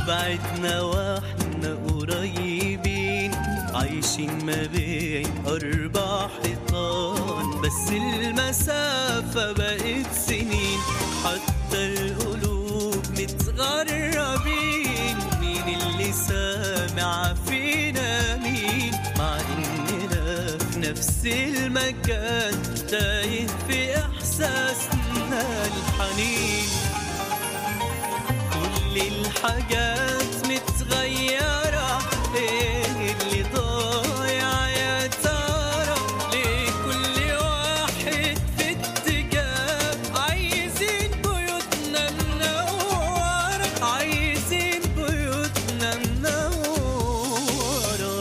وبعدنا واحنا قريبين عايشين ما بين أربع حيطان بس المسافة بقت سنين حتى القلوب متغربين مين اللي سامع فينا مين مع إننا في نفس المكان تايه في إحساسنا الحنين كل الحاجات متغيرة ايه اللي ضايع يا ترى ليه كل واحد في اتجاه عايزين بيوتنا منورة عايزين بيوتنا منورة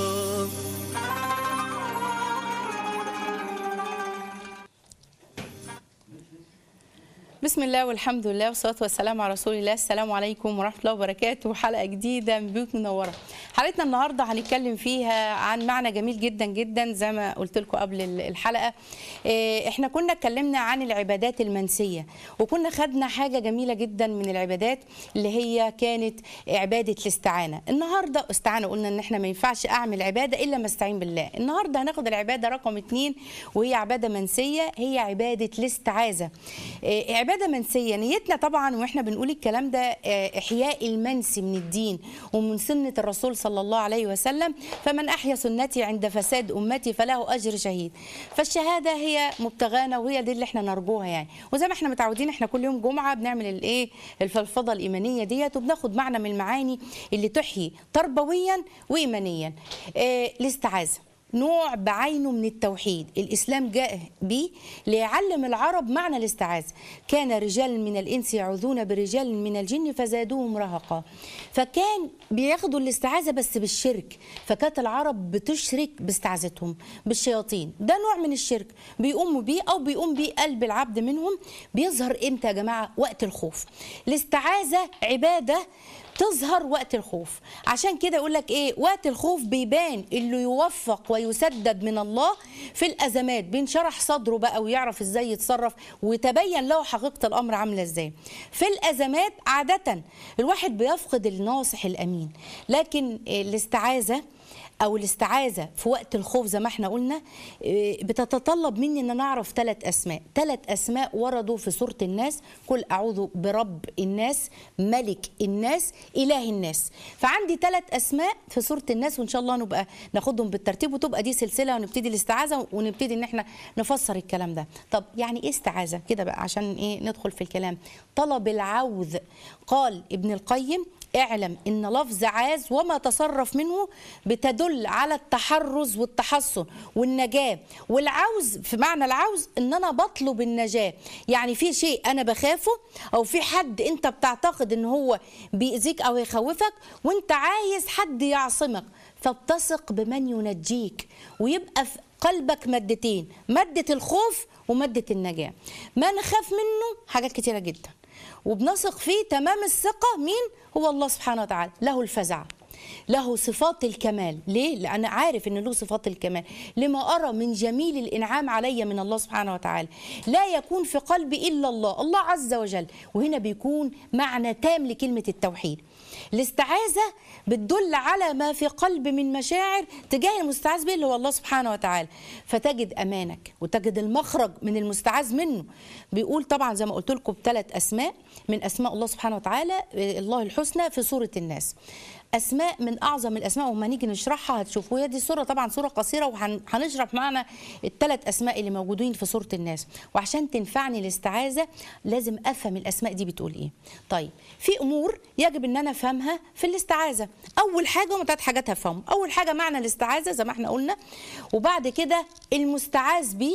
بسم الله والحمد لله والصلاة والسلام على رسول الله السلام عليكم ورحمة الله وبركاته حلقة جديدة من بيوت منورة حلقتنا النهاردة هنتكلم فيها عن معنى جميل جدا جدا زي ما قلت لكم قبل الحلقة إيه، احنا كنا اتكلمنا عن العبادات المنسية وكنا خدنا حاجة جميلة جدا من العبادات اللي هي كانت عبادة الاستعانة النهاردة استعانة قلنا ان احنا ما ينفعش اعمل عبادة الا ما استعين بالله النهاردة هناخد العبادة رقم اتنين وهي عبادة منسية هي عبادة الاستعاذة إيه، عبادة منسية نيتنا طبعا واحنا بنقول الكلام ده آه، إحياء المنسي من الدين ومن سنة الرسول صلى الله عليه وسلم فمن أحيا سنتي عند فساد أمتي فله أجر شهيد فالشهادة هي مبتغانا وهي دي اللي احنا نرجوها يعني وزي ما احنا متعودين احنا كل يوم جمعة بنعمل الايه الفلفضة الإيمانية ديت وبناخد معنى من المعاني اللي تحيي تربويا وإيمانيا آه، الاستعاذة نوع بعينه من التوحيد الإسلام جاء به ليعلم العرب معنى الاستعاذة كان رجال من الإنس يعوذون برجال من الجن فزادوهم رهقا فكان بياخدوا الاستعاذة بس بالشرك فكانت العرب بتشرك باستعاذتهم بالشياطين ده نوع من الشرك بيقوموا بيه أو بيقوم بيه قلب العبد منهم بيظهر إمتى يا جماعة وقت الخوف الاستعاذة عبادة تظهر وقت الخوف عشان كده يقول لك ايه وقت الخوف بيبان اللي يوفق ويسدد من الله في الازمات بينشرح صدره بقى ويعرف ازاي يتصرف ويتبين له حقيقه الامر عامله ازاي في الازمات عاده الواحد بيفقد الناصح الامين لكن الاستعاذه او الاستعاذه في وقت الخوف زي ما احنا قلنا إيه، بتتطلب مني ان انا اعرف ثلاث اسماء ثلاث اسماء وردوا في سوره الناس قل اعوذ برب الناس ملك الناس اله الناس فعندي ثلاث اسماء في سوره الناس وان شاء الله نبقى ناخدهم بالترتيب وتبقى دي سلسله ونبتدي الاستعاذه ونبتدي ان احنا نفسر الكلام ده طب يعني ايه استعاذه كده بقى عشان ايه ندخل في الكلام طلب العوذ قال ابن القيم اعلم ان لفظ عاز وما تصرف منه بتدل على التحرز والتحصن والنجاه والعوز في معنى العوز ان انا بطلب النجاه يعني في شيء انا بخافه او في حد انت بتعتقد ان هو بيأذيك او يخوفك وانت عايز حد يعصمك فبتثق بمن ينجيك ويبقى في قلبك مادتين مادة الخوف ومادة النجاة ما نخاف منه حاجات كتيرة جدا وبنثق فيه تمام الثقة مين هو الله سبحانه وتعالى له الفزع له صفات الكمال ليه لأن عارف أن له صفات الكمال لما أرى من جميل الإنعام علي من الله سبحانه وتعالى لا يكون في قلبي إلا الله الله عز وجل وهنا بيكون معنى تام لكلمة التوحيد الاستعاذة بتدل على ما في قلب من مشاعر تجاه المستعاذ به اللي هو الله سبحانه وتعالى فتجد أمانك وتجد المخرج من المستعاذ منه بيقول طبعا زي ما قلت لكم بثلاث أسماء من أسماء الله سبحانه وتعالى الله الحسنى في سورة الناس اسماء من اعظم الاسماء وما نيجي نشرحها هتشوفوا هي دي سوره طبعا سوره قصيره وهنشرح معنا الثلاث اسماء اللي موجودين في سوره الناس وعشان تنفعني الاستعاذه لازم افهم الاسماء دي بتقول ايه طيب في امور يجب ان انا افهمها في الاستعاذه اول حاجه هم ثلاث حاجات هفهمهم اول حاجه معنى الاستعاذه زي ما احنا قلنا وبعد كده المستعاذ بيه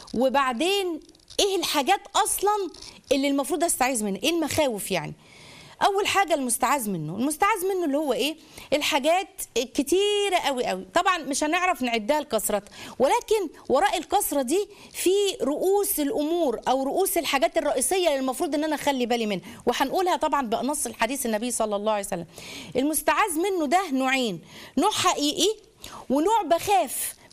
وبعدين ايه الحاجات اصلا اللي المفروض استعيذ منها ايه المخاوف يعني اول حاجه المستعاذ منه المستعاذ منه اللي هو ايه الحاجات كتيره قوي قوي طبعا مش هنعرف نعدها لكثرتها ولكن وراء الكثره دي في رؤوس الامور او رؤوس الحاجات الرئيسيه اللي المفروض ان انا اخلي بالي منها وهنقولها طبعا بنص الحديث النبي صلى الله عليه وسلم المستعاذ منه ده نوعين نوع حقيقي ونوع بخاف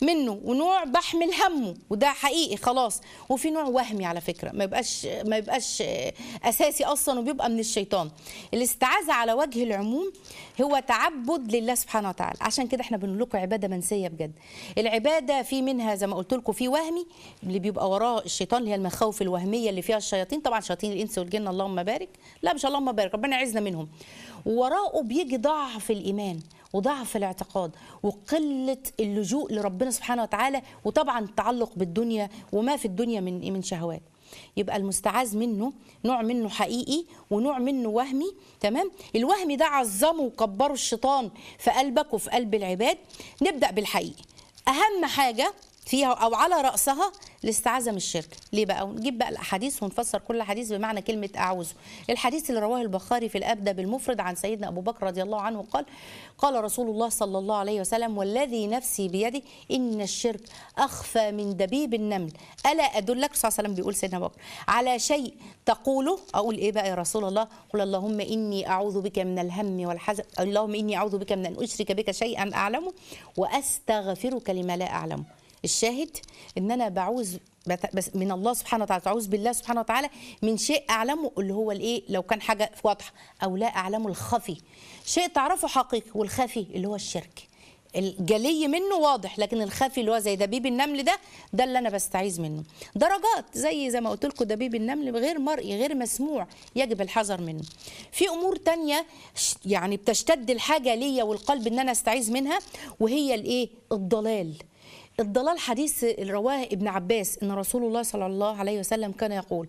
منه ونوع بحمل همه وده حقيقي خلاص وفي نوع وهمي على فكره ما يبقاش ما يبقاش اساسي اصلا وبيبقى من الشيطان الاستعاذه على وجه العموم هو تعبد لله سبحانه وتعالى عشان كده احنا بنقول لكم عباده منسيه بجد العباده في منها زي ما قلت لكم في وهمي اللي بيبقى وراه الشيطان اللي هي المخاوف الوهميه اللي فيها الشياطين طبعا شياطين الانس والجن اللهم بارك لا مش اللهم بارك ربنا يعزنا منهم وراءه بيجي ضعف الايمان وضعف الاعتقاد وقله اللجوء لربنا سبحانه وتعالى وطبعا التعلق بالدنيا وما في الدنيا من من شهوات يبقى المستعاذ منه نوع منه حقيقي ونوع منه وهمي تمام الوهمي ده عظمه وكبره الشيطان في قلبك وفي قلب العباد نبدا بالحقيقي اهم حاجه فيها او على راسها الاستعاذه من الشرك ليه بقى ونجيب بقى الاحاديث ونفسر كل حديث بمعنى كلمه اعوذ الحديث اللي رواه البخاري في الابدا بالمفرد عن سيدنا ابو بكر رضي الله عنه قال قال رسول الله صلى الله عليه وسلم والذي نفسي بيده ان الشرك اخفى من دبيب النمل الا ادلك صلى الله عليه وسلم بيقول سيدنا ابو بكر على شيء تقوله اقول ايه بقى يا رسول الله قل اللهم اني اعوذ بك من الهم والحزن اللهم اني اعوذ بك من ان اشرك بك شيئا اعلمه واستغفرك لما لا اعلمه الشاهد ان انا بعوز بت- بس من الله سبحانه وتعالى تعوذ بالله سبحانه وتعالى من شيء اعلمه اللي هو الايه لو كان حاجه واضحه او لا اعلمه الخفي شيء تعرفه حقيقي والخفي اللي هو الشرك الجلي منه واضح لكن الخفي اللي هو زي دبيب النمل ده ده اللي انا بستعيذ منه درجات زي زي ما قلت لكم دبيب النمل غير مرئي غير مسموع يجب الحذر منه في امور تانية ش- يعني بتشتد الحاجه ليا والقلب ان انا استعيذ منها وهي الايه الضلال الضلال حديث رواه ابن عباس ان رسول الله صلى الله عليه وسلم كان يقول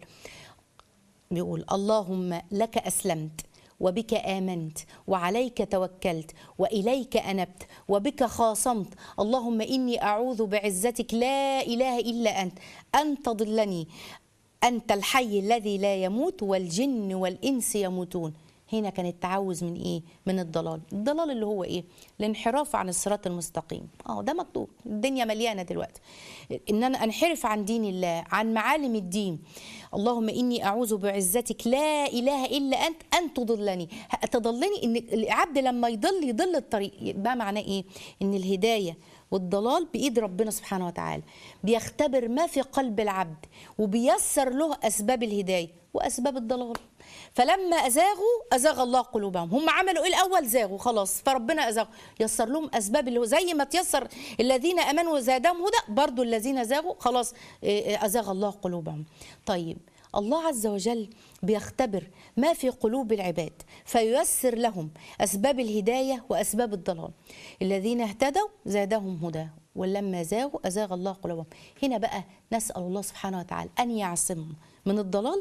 بيقول اللهم لك اسلمت وبك امنت وعليك توكلت واليك انبت وبك خاصمت اللهم اني اعوذ بعزتك لا اله الا انت ان تضلني انت الحي الذي لا يموت والجن والانس يموتون هنا كان التعوذ من ايه من الضلال الضلال اللي هو ايه الانحراف عن الصراط المستقيم اه ده مكتوب الدنيا مليانه دلوقتي ان انا انحرف عن دين الله عن معالم الدين اللهم اني اعوذ بعزتك لا اله الا انت ان تضلني تضلني ان العبد لما يضل يضل الطريق يبقى معناه ايه ان الهدايه والضلال بايد ربنا سبحانه وتعالى بيختبر ما في قلب العبد وبيسر له اسباب الهدايه واسباب الضلال فلما ازاغوا ازاغ الله قلوبهم هم عملوا ايه الاول زاغوا خلاص فربنا ازاغ يسر لهم اسباب اللي هو زي ما تيسر الذين امنوا وزادهم هدى برضو الذين زاغوا خلاص إيه، ازاغ الله قلوبهم طيب الله عز وجل بيختبر ما في قلوب العباد فييسر لهم اسباب الهدايه واسباب الضلال الذين اهتدوا زادهم هدى ولما زاغوا ازاغ الله قلوبهم هنا بقى نسال الله سبحانه وتعالى ان يعصمهم من الضلال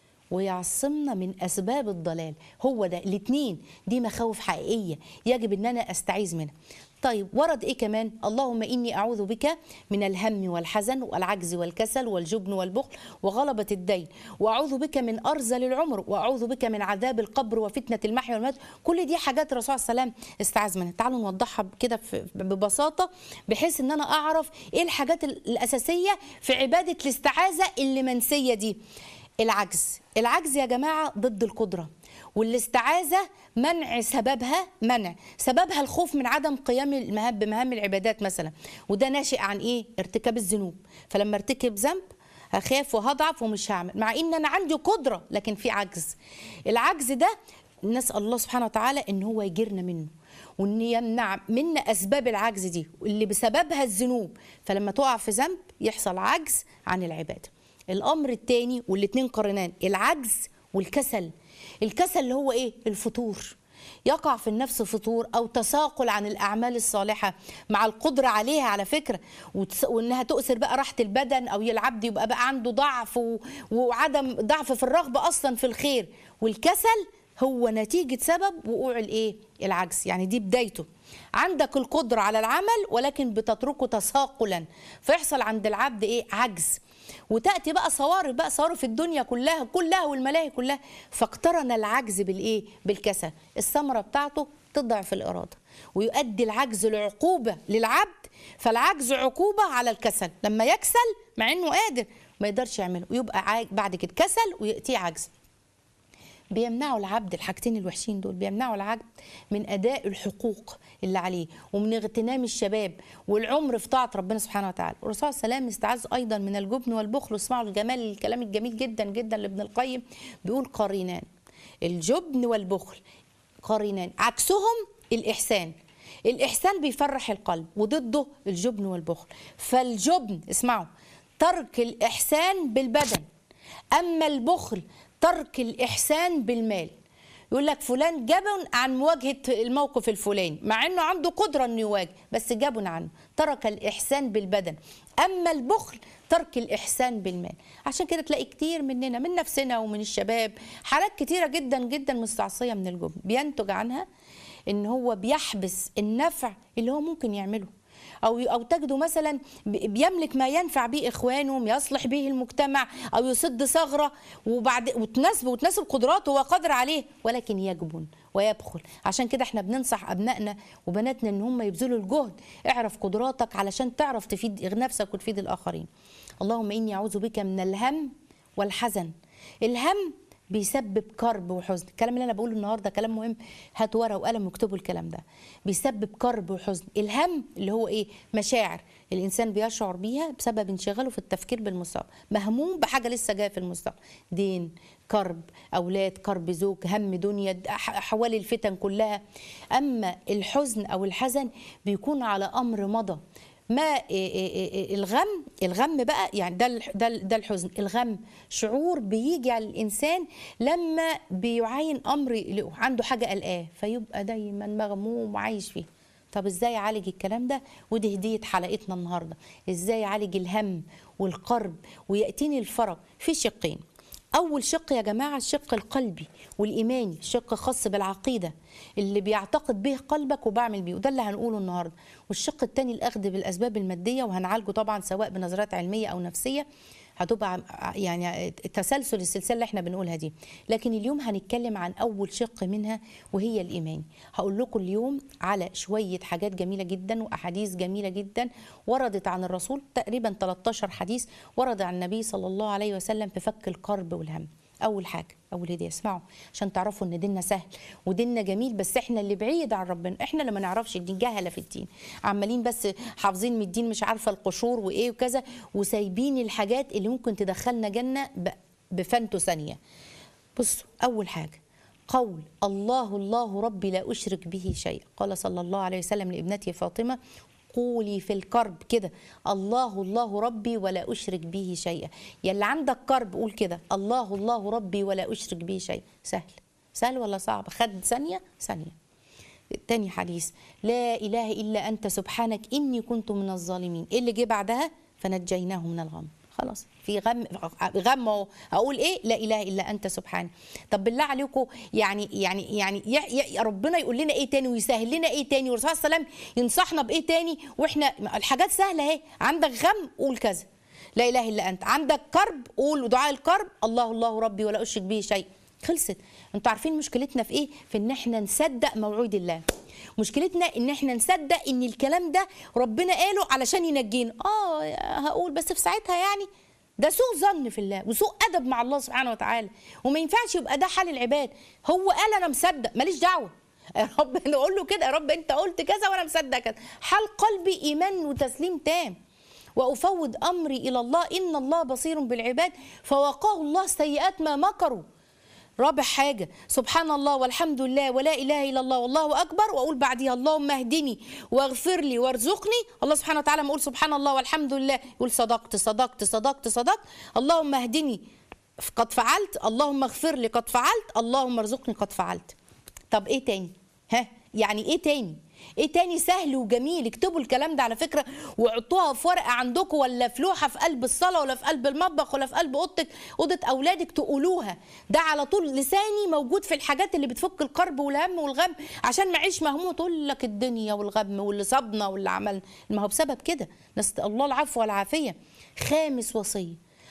ويعصمنا من اسباب الضلال هو ده الاثنين دي مخاوف حقيقيه يجب ان انا استعيذ منها طيب ورد ايه كمان اللهم اني اعوذ بك من الهم والحزن والعجز والكسل والجبن والبخل وغلبه الدين واعوذ بك من ارذل العمر واعوذ بك من عذاب القبر وفتنه المحيا والممات كل دي حاجات الرسول صلى الله عليه وسلم استعاذ منها تعالوا نوضحها كده في- ببساطه بحيث ان انا اعرف ايه الحاجات الاساسيه في عباده الاستعاذه اللي منسيه دي العجز العجز يا جماعة ضد القدرة والاستعاذة منع سببها منع سببها الخوف من عدم قيام المهام بمهام العبادات مثلا وده ناشئ عن ايه ارتكاب الذنوب فلما ارتكب ذنب هخاف وهضعف ومش هعمل مع ان انا عندي قدرة لكن في عجز العجز ده نسأل الله سبحانه وتعالى ان هو يجيرنا منه وان يمنع منا اسباب العجز دي اللي بسببها الذنوب فلما تقع في ذنب يحصل عجز عن العباده الامر الثاني والاثنين قرنان العجز والكسل الكسل اللي هو ايه الفتور يقع في النفس فتور او تساقل عن الاعمال الصالحه مع القدره عليها على فكره وتس- وانها تؤثر بقى راحه البدن او العبد يبقى بقى عنده ضعف و- وعدم ضعف في الرغبه اصلا في الخير والكسل هو نتيجه سبب وقوع الايه العجز يعني دي بدايته عندك القدره على العمل ولكن بتتركه تساقلا فيحصل عند العبد ايه عجز وتاتي بقى صوارف بقى صوارف الدنيا كلها كلها والملاهي كلها فاقترن العجز بالايه بالكسل الثمره بتاعته تضعف الاراده ويؤدي العجز لعقوبه للعبد فالعجز عقوبه على الكسل لما يكسل مع انه قادر ما يقدرش يعمله ويبقى عاج- بعد كده كسل وياتيه عجز بيمنعوا العبد الحاجتين الوحشين دول بيمنعوا العبد من اداء الحقوق اللي عليه ومن اغتنام الشباب والعمر في طاعه ربنا سبحانه وتعالى والرسول صلى الله عليه وسلم استعاذ ايضا من الجبن والبخل واسمعوا الجمال الكلام الجميل جدا جدا لابن القيم بيقول قرينان الجبن والبخل قرينان عكسهم الإحسان الإحسان بيفرح القلب وضده الجبن والبخل فالجبن اسمعوا ترك الإحسان بالبدن أما البخل ترك الإحسان بالمال يقول لك فلان جبن عن مواجهة الموقف الفلاني مع أنه عنده قدرة أنه يواجه بس جبن عنه ترك الإحسان بالبدن أما البخل ترك الإحسان بالمال عشان كده تلاقي كتير مننا من نفسنا ومن الشباب حالات كتيرة جدا جدا مستعصية من الجبن بينتج عنها ان هو بيحبس النفع اللي هو ممكن يعمله او او تجده مثلا ب- بيملك ما ينفع به اخوانه يصلح به المجتمع او يسد ثغره وبعد وتناسب وتناسب قدراته هو قادر عليه ولكن يجبن ويبخل عشان كده احنا بننصح ابنائنا وبناتنا ان هم يبذلوا الجهد اعرف قدراتك علشان تعرف تفيد نفسك وتفيد الاخرين اللهم اني اعوذ بك من الهم والحزن الهم بيسبب كرب وحزن الكلام اللي انا بقوله النهارده كلام مهم هاتوا ورقه وقلم واكتبوا الكلام ده بيسبب كرب وحزن الهم اللي هو ايه مشاعر الانسان بيشعر بيها بسبب انشغاله في التفكير بالمستقبل مهموم بحاجه لسه جايه في المستقبل دين كرب اولاد كرب زوج هم دنيا ح- حوالي الفتن كلها اما الحزن او الحزن بيكون على امر مضى ما إيه إيه إيه الغم الغم بقى يعني ده الح- ده ال- ده الحزن الغم شعور بيجي على الانسان لما بيعاين امر له- عنده حاجه قلقاه فيبقى دايما مغموم وعايش فيه طب ازاي اعالج الكلام ده ودي هديه حلقتنا النهارده ازاي اعالج الهم والقرب وياتيني الفرج في شقين أول شق يا جماعة الشق القلبي والإيماني شق خاص بالعقيدة اللي بيعتقد به قلبك وبعمل بيه وده اللي هنقوله النهاردة والشق التاني الأخذ بالأسباب المادية وهنعالجه طبعا سواء بنظرات علمية أو نفسية هتبقى يعني تسلسل السلسله اللي احنا بنقولها دي لكن اليوم هنتكلم عن اول شق منها وهي الايمان هقول لكم اليوم على شويه حاجات جميله جدا واحاديث جميله جدا وردت عن الرسول تقريبا 13 حديث ورد عن النبي صلى الله عليه وسلم في فك الكرب والهم اول حاجه اول هديه اسمعوا عشان تعرفوا ان ديننا سهل وديننا جميل بس احنا اللي بعيد عن ربنا احنا اللي ما نعرفش الدين جهله في الدين عمالين بس حافظين من الدين مش عارفه القشور وايه وكذا وسايبين الحاجات اللي ممكن تدخلنا جنه ب- بفنتو ثانيه بصوا اول حاجه قول الله الله ربي لا اشرك به شيء قال صلى الله عليه وسلم لابنته فاطمه قولي في الكرب كده الله الله ربي ولا اشرك به شيئا يلي عندك كرب قول كده الله الله ربي ولا اشرك به شيء سهل سهل ولا صعب خد ثانيه ثانيه تاني حديث لا اله الا انت سبحانك اني كنت من الظالمين ايه اللي جه بعدها فنجيناه من الغم خلاص في غم غم أهو. اقول ايه لا اله الا انت سبحانك طب بالله عليكم يعني يعني يعني يا يا ربنا يقول لنا ايه تاني ويسهل لنا ايه تاني والرسول صلى الله عليه وسلم ينصحنا بايه تاني واحنا الحاجات سهله اهي عندك غم قول كذا لا اله الا انت عندك كرب قول دعاء الكرب الله الله ربي ولا اشرك به شيء خلصت انتوا عارفين مشكلتنا في ايه في ان احنا نصدق موعود الله مشكلتنا ان احنا نصدق ان الكلام ده ربنا قاله علشان ينجينا اه هقول بس في ساعتها يعني ده سوء ظن في الله وسوء ادب مع الله سبحانه وتعالى وما ينفعش يبقى ده حال العباد هو قال انا مصدق ماليش دعوه يا رب نقول له كده يا رب انت قلت كذا وانا مصدق كذا حال قلبي ايمان وتسليم تام وافوض امري الى الله ان الله بصير بالعباد فوقاه الله سيئات ما مكروا رابع حاجة سبحان الله والحمد لله ولا إله إلا الله والله أكبر وأقول بعديها اللهم اهدني واغفر لي وارزقني الله سبحانه وتعالى ما أقول سبحان الله والحمد لله يقول صدقت صدقت صدقت صدقت اللهم اهدني قد فعلت اللهم اغفر لي قد فعلت اللهم ارزقني قد فعلت طب ايه تاني ها يعني ايه تاني ايه تاني سهل وجميل اكتبوا الكلام ده على فكره وحطوها في ورقه عندكم ولا في لوحه في قلب الصاله ولا في قلب المطبخ ولا في قلب اوضتك اوضه اولادك تقولوها ده على طول لساني موجود في الحاجات اللي بتفك الكرب والهم والغم عشان ما اعيش مهموم تقول لك الدنيا والغم واللي صابنا واللي عمل ما هو بسبب كده نسال الله العفو والعافيه خامس وصيه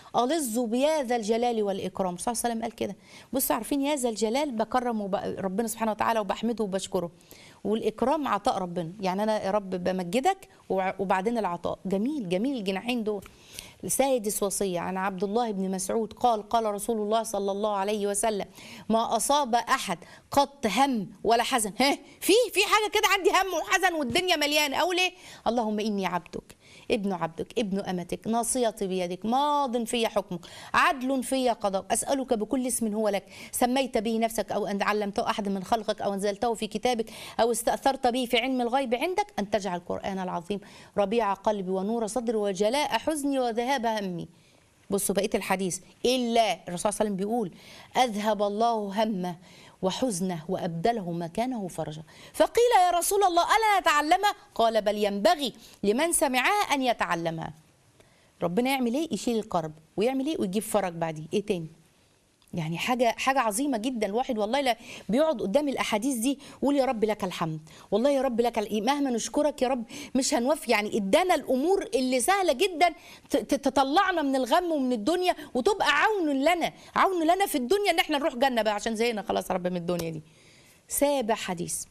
ألظ بيا ذا الجلال والإكرام صلى الله عليه وسلم قال كده بصوا عارفين يا ذا الجلال بكرم وب... ربنا سبحانه وتعالى وبحمده وبشكره والإكرام عطاء ربنا يعني أنا يا رب بمجدك وع- وبعدين العطاء جميل جميل الجناحين دول سادس وصية عن عبد الله بن مسعود قال قال رسول الله صلى الله عليه وسلم ما أصاب أحد قط هم ولا حزن ها في في حاجة كده عندي هم وحزن والدنيا مليانة أقول إيه اللهم إني عبدك ابن عبدك ابن أمتك ناصيتي بيدك ماض في حكمك عدل في قضاء أسألك بكل اسم هو لك سميت به نفسك أو أن علمته أحد من خلقك أو أنزلته في كتابك أو استأثرت به في علم الغيب عندك أن تجعل القرآن العظيم ربيع قلبي ونور صدري وجلاء حزني وذهاب همي بصوا بقيه الحديث الا الرسول صلى الله عليه وسلم بيقول اذهب الله همه وحزنه وابدله مكانه فرجا فقيل يا رسول الله الا نتعلمها قال بل ينبغي لمن سمعها ان يتعلمها ربنا يعمل ايه يشيل الكرب ويعمل ايه ويجيب فرج بعديه ايه تاني يعني حاجه حاجه عظيمه جدا الواحد والله لا بيقعد قدام الاحاديث دي يقول يا رب لك الحمد والله يا رب لك ال- مهما نشكرك يا رب مش هنوفي يعني ادانا الامور اللي سهله جدا ت- ت- تطلعنا من الغم ومن الدنيا وتبقى عون لنا عون لنا في الدنيا ان احنا نروح جنه بقى عشان زهقنا خلاص يا رب من الدنيا دي سابع حديث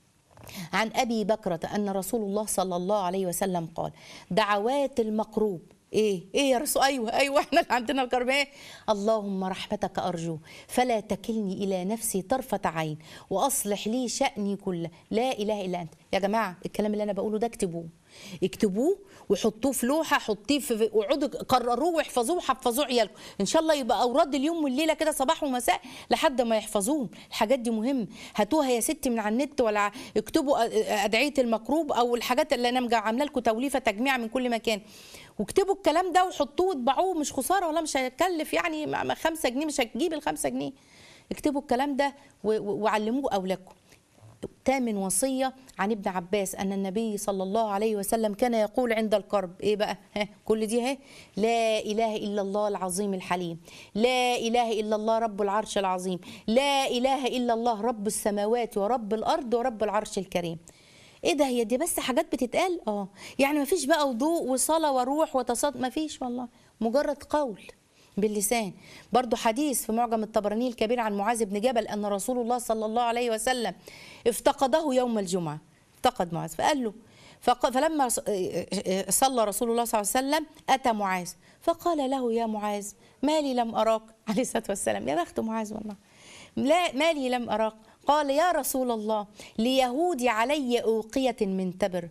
عن ابي بكرة ان رسول الله صلى الله عليه وسلم قال دعوات المقروب ايه ايه يا رسول ايوه ايوه احنا اللي عندنا الكرب ايه اللهم رحمتك ارجو فلا تكلني الى نفسي طرفه عين واصلح لي شاني كله لا اله الا انت يا جماعه الكلام اللي انا بقوله ده اكتبوه اكتبوه وحطوه في لوحه حطيه في وقعدوا قرروه واحفظوه وحفظوه عيالكم ان شاء الله يبقى اوراد اليوم والليله كده صباح ومساء لحد ما يحفظوهم الحاجات دي مهمه هاتوها يا ستي من على النت ولا اكتبوا ادعيه المكروب او الحاجات اللي انا مجا- عامله لكم توليفه تجميع من كل مكان واكتبوا الكلام ده وحطوه وطبعوه مش خساره والله مش هيكلف يعني مع- مع خمسة جنيه مش هتجيب الخمسة جنيه اكتبوا الكلام ده و- و- وعلموه اولادكم تامن وصية عن ابن عباس أن النبي صلى الله عليه وسلم كان يقول عند الكرب إيه بقى ها كل دي ها لا إله إلا الله العظيم الحليم لا إله إلا الله رب العرش العظيم لا إله إلا الله رب السماوات ورب الأرض ورب العرش الكريم ايه ده هي دي بس حاجات بتتقال اه يعني ما فيش بقى وضوء وصلاه وروح وتصاد ما فيش والله مجرد قول باللسان برضو حديث في معجم الطبراني الكبير عن معاذ بن جبل أن رسول الله صلى الله عليه وسلم افتقده يوم الجمعة افتقد معاذ فقال له فق- فلما ص- صلى رسول الله صلى الله عليه وسلم أتى معاذ فقال له يا معاذ ما لي لم أراك عليه الصلاة والسلام يا بخت معاذ والله لا ما لي لم أراك قال يا رسول الله ليهودي علي أوقية من تبر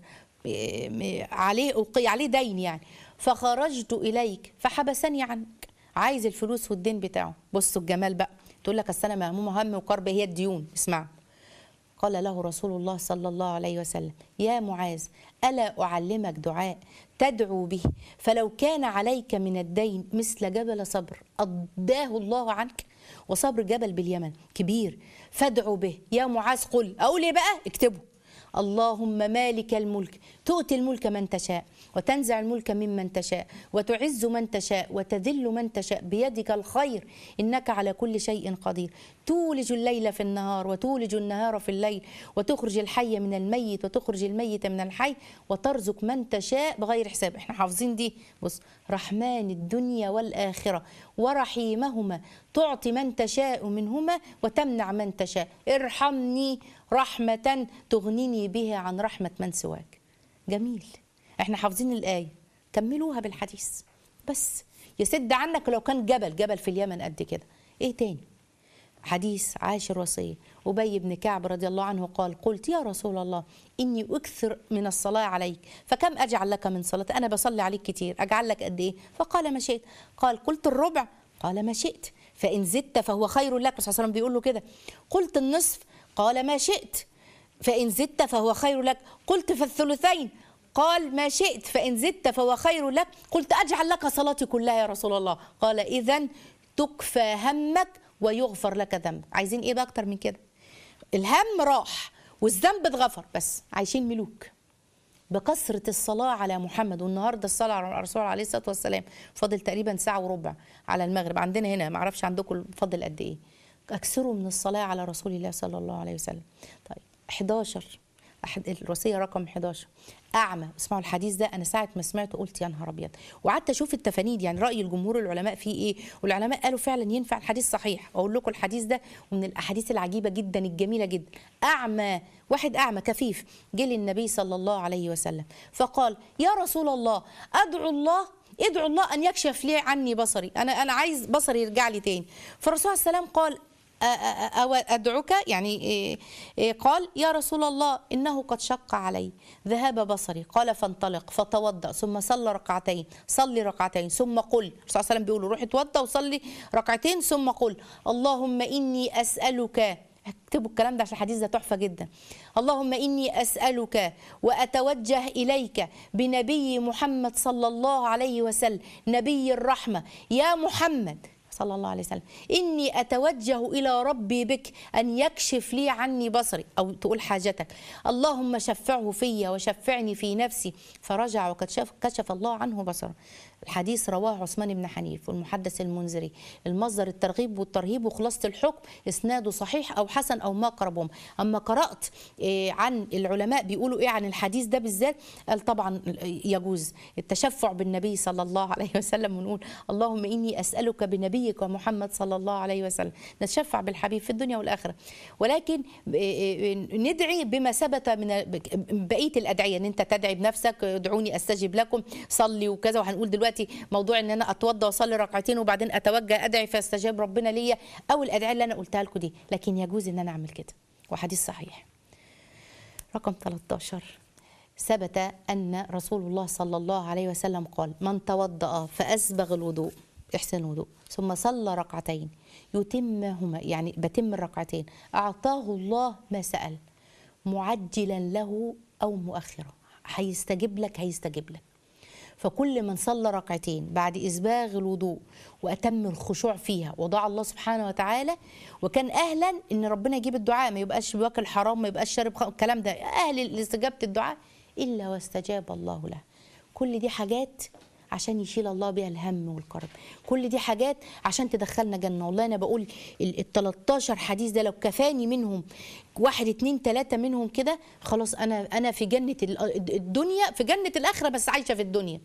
عليه أوقية عليه دين يعني فخرجت إليك فحبسني عنك عايز الفلوس والدين بتاعه بصوا الجمال بقى تقول لك أصل أنا مهمومة هم وكرب هي الديون اسمع قال له رسول الله صلى الله عليه وسلم يا معاذ ألا أعلمك دعاء تدعو به فلو كان عليك من الدين مثل جبل صبر أضاه الله عنك وصبر جبل باليمن كبير فادعوا به يا معاذ قل أقول إيه بقى اكتبه اللهم مالك الملك تؤتي الملك من تشاء وتنزع الملك ممن تشاء وتعز من تشاء وتذل من تشاء بيدك الخير انك على كل شيء قدير تولج الليل في النهار وتولج النهار في الليل وتخرج الحي من الميت وتخرج الميت من الحي وترزق من تشاء بغير حساب احنا حافظين دي بص رحمن الدنيا والاخره ورحيمهما تعطي من تشاء منهما وتمنع من تشاء ارحمني رحمة تغنيني بها عن رحمة من سواك جميل احنا حافظين الآية كملوها بالحديث بس يسد عنك لو كان جبل جبل في اليمن قد كده ايه تاني حديث عاشر وصية أبي بن كعب رضي الله عنه قال قلت يا رسول الله إني أكثر من الصلاة عليك فكم أجعل لك من صلاة أنا بصلي عليك كتير أجعل لك قد إيه فقال ما شئت قال قلت الربع قال ما شئت فإن زدت فهو خير لك صلى الله عليه وسلم بيقول له كده قلت النصف قال ما شئت فإن زدت فهو خير لك قلت في الثلثين قال ما شئت فإن زدت فهو خير لك قلت أجعل لك صلاتي كلها يا رسول الله قال إذا تكفى همك ويغفر لك ذنبك عايزين إيه بقى أكتر من كده الهم راح والذنب اتغفر بس عايشين ملوك بكثرة الصلاة على محمد والنهاردة الصلاة على الرسول عليه الصلاة والسلام فاضل تقريبا ساعة وربع على المغرب عندنا هنا معرفش عندكم فاضل قد إيه أكثروا من الصلاة على رسول الله صلى الله عليه وسلم طيب 11 أحد الوصيه رقم 11 اعمى اسمعوا الحديث ده انا ساعه ما سمعته قلت يا نهار ابيض وقعدت اشوف التفانيد يعني راي الجمهور العلماء فيه ايه والعلماء قالوا فعلا ينفع الحديث صحيح اقول لكم الحديث ده ومن الاحاديث العجيبه جدا الجميله جدا اعمى واحد اعمى كفيف جه للنبي صلى الله عليه وسلم فقال يا رسول الله ادعو الله ادعو الله ان يكشف لي عني بصري انا انا عايز بصري يرجع لي تاني فالرسول صلى الله عليه وسلم قال أ- أ- أو أدعوك يعني إيه- إيه قال يا رسول الله إنه قد شق علي ذهاب بصري قال فانطلق فتوضأ ثم صلى ركعتين صلي ركعتين ثم قل الرسول صلى الله عليه وسلم بيقول له روح اتوضأ وصلي ركعتين ثم قل اللهم إني أسألك اكتبوا الكلام ده عشان الحديث ده تحفه جدا اللهم اني اسالك واتوجه اليك بنبي محمد صلى الله عليه وسلم نبي الرحمه يا محمد صلى الله عليه وسلم إني أتوجه إلى ربي بك أن يكشف لي عني بصري أو تقول حاجتك اللهم شفعه في وشفعني في نفسي فرجع وقد شف كشف الله عنه بصره الحديث رواه عثمان بن حنيف والمحدث المنذري المصدر الترغيب والترهيب وخلاصة الحكم إسناده صحيح أو حسن أو ما قربهم أما قرأت إيه، عن العلماء بيقولوا إيه عن الحديث ده بالذات قال طبعا يجوز التشفع بالنبي صلى الله عليه وسلم ونقول اللهم إني أسألك بنبيك محمد صلى الله عليه وسلم نتشفع بالحبيب في الدنيا والآخرة ولكن إيه، ندعي بما ثبت من بقية الأدعية إن أنت تدعي بنفسك ادعوني أستجب لكم صلي وكذا وهنقول دلوقتي موضوع ان انا اتوضى واصلي ركعتين وبعدين اتوجه ادعي فيستجاب ربنا ليا او الادعيه اللي انا قلتها لكم دي لكن يجوز ان انا اعمل كده وحديث صحيح رقم 13 ثبت ان رسول الله صلى الله عليه وسلم قال من توضأ فاسبغ الوضوء احسن الوضوء ثم صلى ركعتين يتمهما يعني بتم الركعتين اعطاه الله ما سأل معجلا له او مؤخرا هيستجيب لك هيستجيب لك فكل من صلى ركعتين بعد إسباغ الوضوء وأتم الخشوع فيها ودعا الله سبحانه وتعالى وكان أهلا إن ربنا يجيب الدعاء ما يبقاش واكل حرام ما يبقاش شارب خمر الكلام ده أهل لاستجابة الدعاء إلا واستجاب الله له كل دي حاجات عشان يشيل الله بيها الهم والكرب كل دي حاجات عشان تدخلنا جنة والله أنا بقول ال ال 13 حديث ده لو كفاني منهم واحد اتنين تلاتة منهم كده خلاص أنا أنا في جنة ال- الدنيا في جنة الآخرة بس عايشة في الدنيا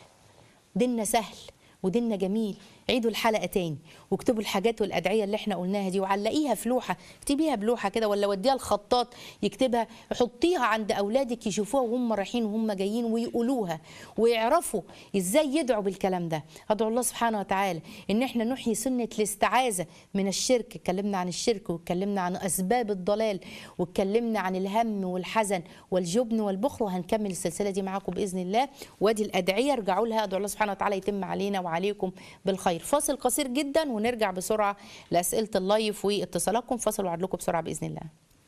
ديننا سهل وديننا جميل عيدوا الحلقه تاني واكتبوا الحاجات والادعيه اللي احنا قلناها دي وعلقيها في لوحه اكتبيها بلوحه كده ولا وديها الخطاط يكتبها حطيها عند اولادك يشوفوها وهم رايحين وهم جايين ويقولوها ويعرفوا ازاي يدعوا بالكلام ده ادعو الله سبحانه وتعالى ان احنا نحيي سنه الاستعاذه من الشرك اتكلمنا عن الشرك واتكلمنا عن اسباب الضلال واتكلمنا عن الهم والحزن والجبن والبخل وهنكمل السلسله دي معاكم باذن الله وادي الادعيه ارجعوا لها ادعو الله سبحانه وتعالى يتم علينا وعليكم بالخير فاصل قصير جدا ونرجع بسرعه لاسئله اللايف واتصالاتكم فاصل وعد لكم بسرعه باذن الله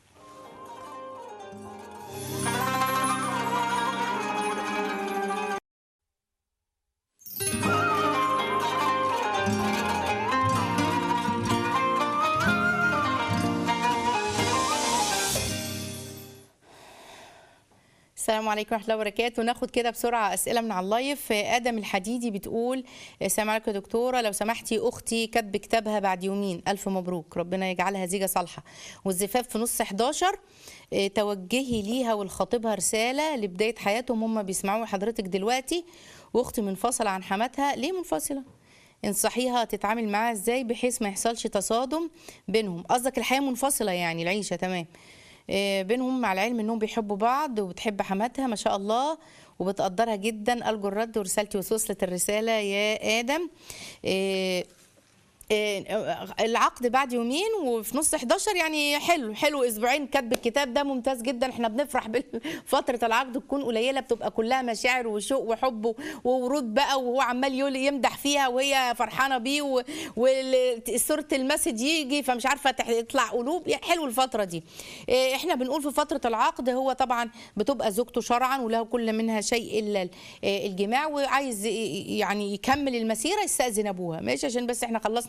السلام عليكم ورحمه الله وبركاته ناخد كده بسرعه اسئله من على اللايف ادم الحديدي بتقول السلام عليكم يا دكتوره لو سمحتي اختي كاتبه كتابها بعد يومين الف مبروك ربنا يجعلها زيجه صالحه والزفاف في نص 11 إيه، توجهي ليها ولخطيبها رساله لبدايه حياتهم هم بيسمعوا حضرتك دلوقتي واختي منفصله عن حماتها ليه منفصله انصحيها تتعامل معاها ازاي بحيث ما يحصلش تصادم بينهم قصدك الحياه منفصله يعني العيشه تمام آه، بينهم مع العلم انهم بيحبوا بعض وبتحب حماتها ما شاء الله وبتقدرها جدا ارجو الرد ورسالتي وصلت الرساله يا ادم آه، آه، العقد بعد يومين وفي نص 11 يعني حلو حلو اسبوعين كتب الكتاب ده ممتاز جدا احنا بنفرح بفتره العقد تكون قليله بتبقى كلها مشاعر وشوق وحب وورود بقى وهو عمال يقول يمدح فيها وهي فرحانه بيه وصوره المسج يجي فمش عارفه تح- تطلع قلوب يعني حلو الفتره دي آه، احنا بنقول في فتره العقد هو طبعا بتبقى زوجته شرعا وله كل منها شيء الا ال- آه، الجماع وعايز ي- يعني يكمل المسيره يستاذن ابوها ماشي عشان بس احنا خلصنا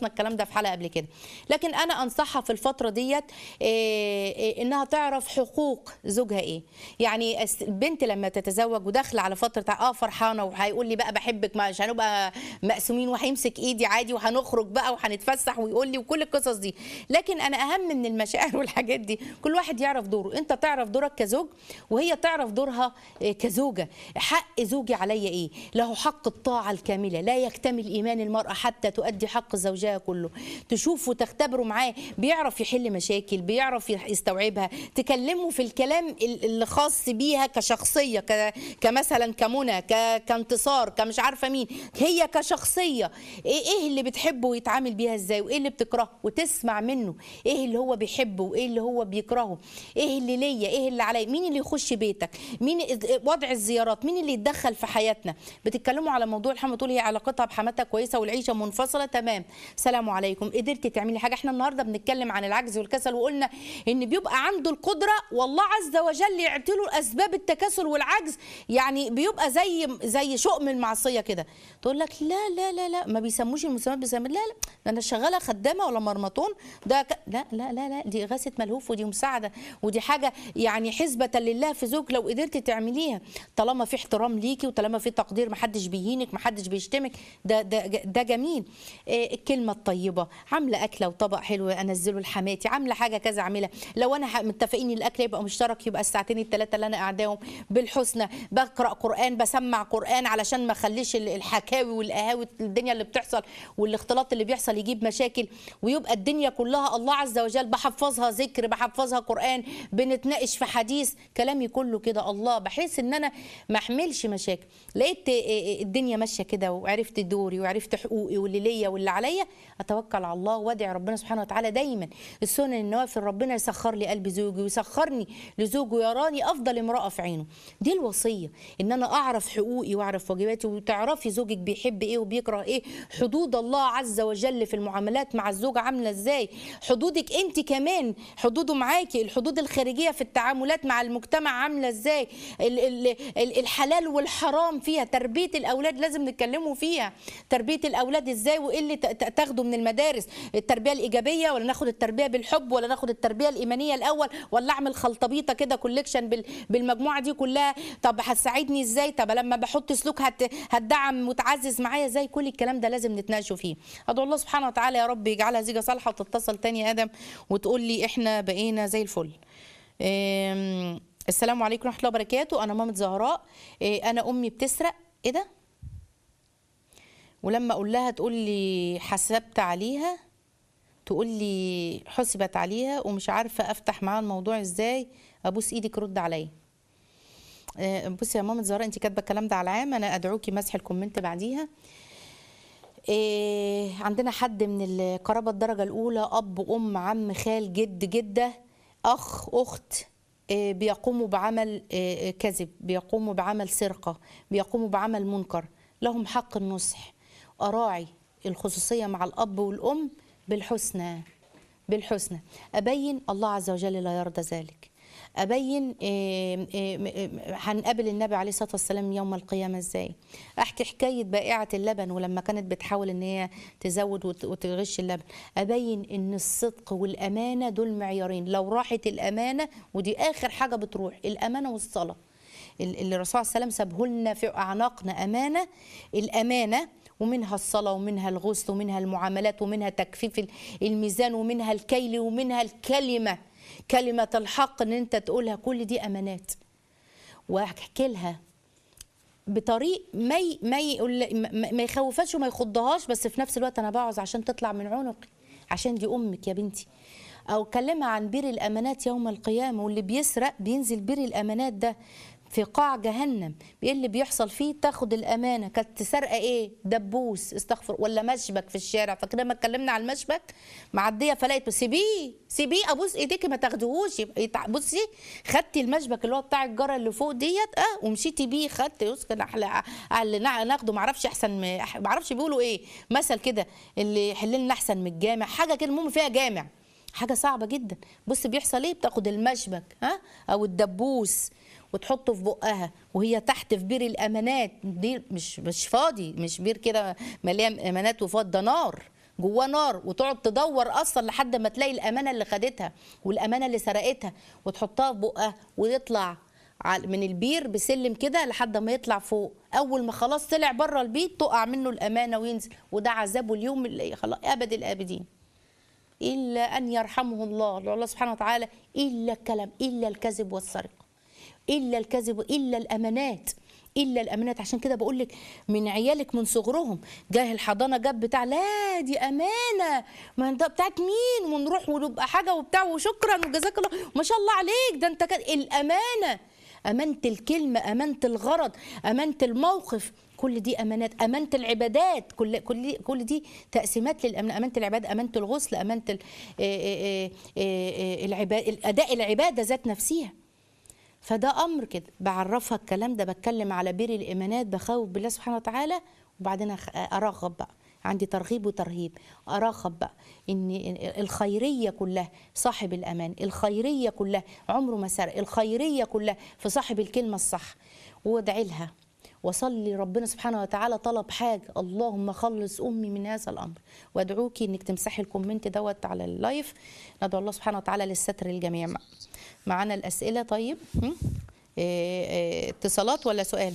الكلام ده في حلقه قبل كده لكن انا انصحها في الفتره ديت إيه، إيه، انها تعرف حقوق زوجها ايه يعني الس- البنت لما تتزوج وداخله على فتره اه فرحانه وهيقول لي بقى بحبك مش هنبقى مقسومين وهيمسك ايدي عادي وهنخرج بقى وهنتفسح ويقول لي وكل القصص دي لكن انا اهم من المشاعر والحاجات دي كل واحد يعرف دوره انت تعرف دورك كزوج وهي تعرف دورها آه، كزوجه حق زوجي عليا ايه له حق الطاعه الكامله لا يكتمل ايمان المراه حتى تؤدي حق زوجها كله تشوف وتختبره معاه بيعرف يحل مشاكل بيعرف يستوعبها تكلمه في الكلام ال- اللي خاص بيها كشخصيه ك... كمثلا كمنى ك... كانتصار كمش عارفه مين هي كشخصيه ايه ايه اللي بتحبه ويتعامل بيها ازاي وايه اللي بتكرهه وتسمع منه ايه اللي هو بيحبه وايه اللي هو بيكرهه ايه اللي ليا ايه اللي عليا مين اللي يخش بيتك مين وضع الزيارات مين اللي يتدخل في حياتنا بتتكلموا على موضوع الحمى تقول هي علاقتها بحماتها كويسه والعيشه منفصله تمام سلام عليكم قدرتي تعملي حاجه احنا النهارده بنتكلم عن العجز والكسل وقلنا ان بيبقى عنده القدره والله عز وجل يعطي له اسباب التكاسل والعجز يعني بيبقى زي زي شؤم المعصيه كده تقول لك لا لا لا لا ما بيسموش المسمات بيسموا لا لا ده انا شغاله خدامه ولا مرمطون ده ك... لا لا لا لا دي غاثه ملهوف ودي مساعده ودي حاجه يعني حسبه لله في زوج لو قدرتي تعمليها طالما في احترام ليكي وطالما في تقدير محدش بيهينك محدش بيشتمك ده ده ده جميل إيه الكلمه الطيبه عامله اكله وطبق حلو انزله لحماتي عامله حاجه كذا اعملها لو انا ح- متفقين الاكل يبقى مشترك يبقى الساعتين الثلاثه اللي انا قاعداهم بالحسنى بقرا قران بسمع قران علشان ما اخليش ال- الحكاوي والقهاوي الدنيا اللي بتحصل والاختلاط اللي بيحصل يجيب مشاكل ويبقى الدنيا كلها الله عز وجل بحفظها ذكر بحفظها قران بنتناقش في حديث كلامي كله كده الله بحيث ان انا ما احملش مشاكل لقيت إيه إيه الدنيا ماشيه كده وعرفت دوري وعرفت حقوقي واللي ليا واللي عليا اتوكل على الله وادعي ربنا سبحانه وتعالى دايما السنن النوافل ربنا يسخر لي قلب زوجي ويسخرني لزوجه يراني افضل امراه في عينه دي الوصيه ان انا اعرف حقوقي واعرف واجباتي وتعرفي زوجك بيحب ايه وبيكره ايه حدود الله عز وجل في المعاملات مع الزوجه عامله ازاي حدودك انت كمان حدوده معاكي الحدود الخارجيه في التعاملات مع المجتمع عامله ازاي ال- ال- ال- الحلال والحرام فيها تربيه الاولاد لازم نتكلموا فيها تربيه الاولاد ازاي وايه اللي ت- ت- تاخده من المدارس التربيه الايجابيه ولا ناخد التربيه بالحب ولا ناخد التربيه الايمانيه الاول ولا اعمل خلطبيطه كده كوليكشن بال- بالمجموعه دي كلها طب هتساعدني ازاي طب لما بحط سلوك هت هتدعم متعزز معايا ازاي كل الكلام ده لازم نتناقشوا فيه ادعو الله سبحانه وتعالى يا رب يجعلها زيجه صالحه وتتصل تاني يا ادم وتقول لي احنا بقينا زي الفل أم، السلام عليكم ورحمه الله وبركاته انا مامة زهراء إيه، انا امي بتسرق ايه ده ولما اقول لها تقول لي حسبت عليها تقول لي حسبت عليها ومش عارفه افتح معاها الموضوع ازاي ابوس ايدك رد عليا آه، بصي يا ماما زهراء انت كاتبه الكلام ده على العام انا ادعوكي مسح الكومنت بعديها إيه عندنا حد من القرابه الدرجه الاولى اب ام عم خال جد جده اخ اخت إيه بيقوموا بعمل إيه كذب بيقوموا بعمل سرقه بيقوموا بعمل منكر لهم حق النصح اراعي الخصوصيه مع الاب والام بالحسنى بالحسنى ابين الله عز وجل لا يرضى ذلك ابين إيه، إيه، إيه، هنقابل النبي عليه الصلاه والسلام يوم القيامه ازاي احكي حكايه بائعه اللبن ولما كانت بتحاول ان هي تزود وت- وتغش اللبن ابين ان الصدق والامانه دول معيارين لو راحت الامانه ودي اخر حاجه بتروح الامانه والصلاه ال- اللي الرسول صلى الله عليه وسلم سابه لنا في اعناقنا امانه الامانه ومنها الصلاه ومنها الغسل ومنها المعاملات ومنها تكفيف ال- الميزان ومنها الكيل ومنها الكلمه كلمه الحق ان انت تقولها كل دي امانات واحكي لها بطريق ما ي- ما يقول ما ما يخوفهاش وما يخضهاش بس في نفس الوقت انا بعوز عشان تطلع من عنقي عشان دي امك يا بنتي او كلمها عن بير الامانات يوم القيامه واللي بيسرق بينزل بير الامانات ده في قاع جهنم ايه اللي بيحصل فيه تاخد الامانه كانت سرقه ايه دبوس استغفر ولا مشبك في الشارع فكده ما اتكلمنا على المشبك معديه فلقيته سيبيه سيبيه ابوس ايديكي ما تاخدهوش يبقى يتع- بصي خدتي المشبك اللي هو بتاع الجره اللي فوق ديت اه ومشيتي بيه خدت يسكن احلى اللي نع- ناخده ما اعرفش احسن ما اعرفش بيقولوا ايه مثل كده اللي يحل لنا احسن من الجامع حاجه كده المهم فيها جامع حاجه صعبه جدا بص بيحصل ايه بتاخد المشبك ها او الدبوس وتحطه في بقها وهي تحت في بير الامانات دي مش مش فاضي مش بير كده مليان امانات وفاضي ده نار جواه نار وتقعد تدور اصلا لحد ما تلاقي الامانه اللي خدتها والامانه اللي سرقتها وتحطها في بقها ويطلع على- من البير بسلم كده لحد ما يطلع فوق اول ما خلاص طلع بره البيت تقع منه الامانه وينزل وده عذابه اليوم اللي خلاص ابد الابدين الا ان يرحمه الله الله سبحانه وتعالى الا الكلام الا الكذب والسرقه الا الكذب الا الامانات الا الامانات عشان كده بقول لك من عيالك من صغرهم جاه الحضانه جاب بتاع لا دي امانه ما ده بتاعت مين ونروح ونبقى حاجه وبتاع وشكرا وجزاك الله ما شاء الله عليك ده انت كده الامانه امانه الكلمه امانه الغرض امانه الموقف كل دي امانات امانه العبادات كل كل كل دي تقسيمات للامانه امانه العباده امانه الغسل امانه ال- آه، آه، آه، آه، العبا- الاداء العباده ذات نفسها فده امر كده بعرفها الكلام ده بتكلم على بر الايمانات بخوف بالله سبحانه وتعالى وبعدين أخ- ارغب بقى عندي ترغيب وترهيب ارغب بقى ان الخيريه كلها صاحب الامان الخيريه كلها عمره ما سرق الخيريه كلها في صاحب الكلمه الصح وادعي لها وصلي ربنا سبحانه وتعالى طلب حاجه اللهم خلص امي من هذا الامر وادعوكي انك تمسحي الكومنت دوت على اللايف ندعو الله سبحانه وتعالى للستر للجميع معانا الاسئله طيب هم؟ إيه، إيه، اتصالات ولا سؤال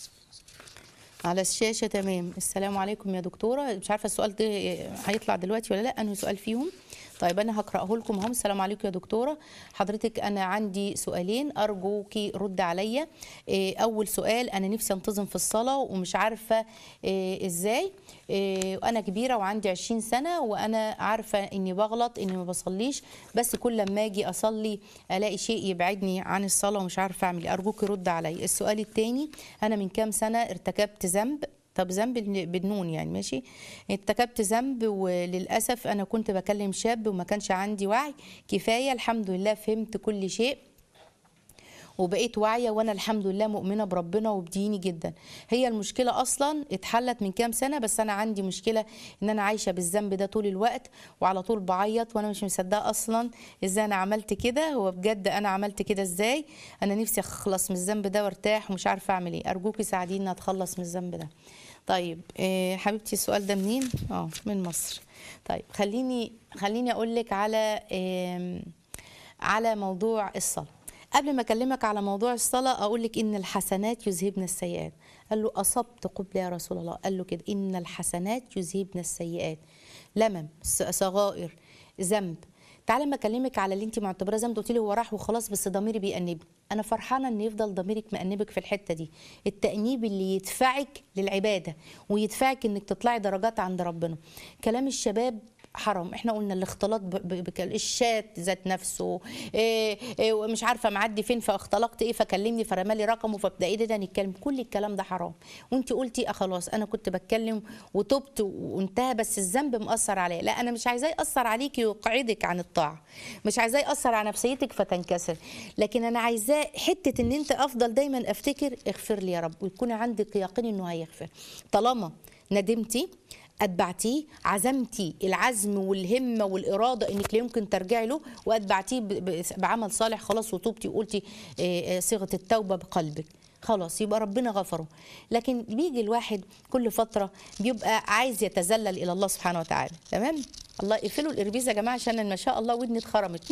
على الشاشه تمام السلام عليكم يا دكتوره مش عارفه السؤال ده هيطلع دلوقتي ولا لا انهي سؤال فيهم طيب انا هقراه لكم اهو السلام عليكم يا دكتوره حضرتك انا عندي سؤالين ارجوكي رد عليا إيه، اول سؤال انا نفسي انتظم في الصلاه ومش عارفه إيه، ازاي إيه، انا كبيره وعندي 20 سنه وانا عارفه اني بغلط اني ما بصليش بس كل ما اجي اصلي الاقي شيء يبعدني عن الصلاه ومش عارفه اعمل ايه ارجوكي رد عليا السؤال الثاني انا من كام سنه ارتكبت ذنب طب ذنب بالن- بالنون يعني ماشي ارتكبت ذنب وللاسف انا كنت بكلم شاب وما كانش عندي وعي كفايه الحمد لله فهمت كل شيء وبقيت واعيه وانا الحمد لله مؤمنه بربنا وبديني جدا هي المشكله اصلا اتحلت من كام سنه بس انا عندي مشكله ان انا عايشه بالذنب ده طول الوقت وعلى طول بعيط وانا مش مصدقه اصلا ازاي انا عملت كده هو بجد انا عملت كده ازاي انا نفسي اخلص من الذنب ده وارتاح ومش عارفه اعمل ايه ارجوكي ساعديني اتخلص من الذنب ده طيب إيه حبيبتي السؤال ده منين اه من مصر طيب خليني خليني اقول لك على إيه على موضوع الصلاه قبل ما اكلمك على موضوع الصلاه اقول لك ان الحسنات يذهبن السيئات قال له اصبت قبل يا رسول الله قال له كده ان الحسنات يذهبن السيئات لمم ص- صغائر ذنب تعالى ما اكلمك على اللي انت معتبراه ذنب قلت لي هو راح وخلاص بس ضميري بيأنبني انا فرحانه ان يفضل ضميرك مأنبك في الحته دي التأنيب اللي يدفعك للعباده ويدفعك انك تطلعي درجات عند ربنا كلام الشباب حرام احنا قلنا الاختلاط ب- ب- بك- الشات ذات نفسه إيه إيه ومش عارفه معدي فين فاختلقت ايه فكلمني فرمالي رقمه فابدا ايه ده نتكلم كل الكلام ده حرام وانت قلتي اه خلاص انا كنت بتكلم وتبت وانتهى بس الذنب مأثر عليا لا انا مش عايزاه يأثر عليكي ويقعدك عن الطاعه مش عايزاه يأثر على نفسيتك فتنكسر لكن انا عايزاه حته ان انت افضل دايما افتكر اغفر لي يا رب ويكون عندك يقين انه هيغفر طالما ندمتي اتبعتيه عزمتي العزم والهمه والاراده انك لا يمكن ترجعي له واتبعتيه ب- ب- بعمل صالح خلاص وتوبتي وقلتي آه، آه، صيغه التوبه بقلبك خلاص يبقى ربنا غفره لكن بيجي الواحد كل فتره بيبقى عايز يتذلل الى الله سبحانه وتعالى تمام الله يقفلوا الاربيز يا جماعه عشان ما شاء الله ودني اتخرمت